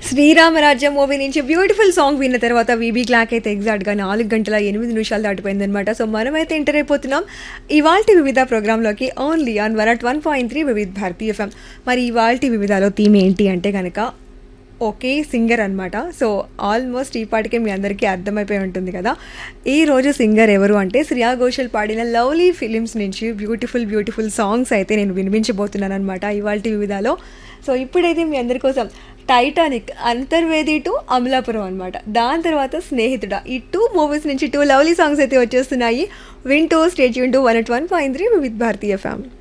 Sri Rama Rajyam movie నుంచి beautiful song విన్న తర్వాత వీబీ క్లాక్ అయితే ఎగ్జాక్ట్గా నాలుగు గంటల ఎనిమిది నిమిషాలు దాటిపోయింది అనమాట సో మనమైతే ఎంటర్ అయిపోతున్నాం ఇవాళ వివిధ ప్రోగ్రాంలోకి only on one at one point three వివిధ భారతీయ ఎఫ్ఎం మరి ఇవాళ వివిధలో థీమ్ ఏంటి అంటే కనుక ఒకే సింగర్ అనమాట సో ఆల్మోస్ట్ ఈ పాటికే మీ అందరికీ అర్థమైపోయి ఉంటుంది కదా ఈ రోజు సింగర్ ఎవరు అంటే శ్రియా ఘోషల్ పాడిన లవ్లీ ఫిలిమ్స్ నుంచి బ్యూటిఫుల్ బ్యూటిఫుల్ సాంగ్స్ అయితే నేను వినిపించబోతున్నాను అనమాట ఇవాళ వివిధాలో సో ఇప్పుడైతే మీ అందరి కోసం టైటానిక్ అంతర్వేది టు అమలాపురం అనమాట దాని తర్వాత స్నేహితుడ ఈ టూ మూవీస్ నుంచి టూ లవ్లీ సాంగ్స్ అయితే వచ్చేస్తున్నాయి వింటూ స్టేట్ యూన్ two one at one point three with Bharatiya family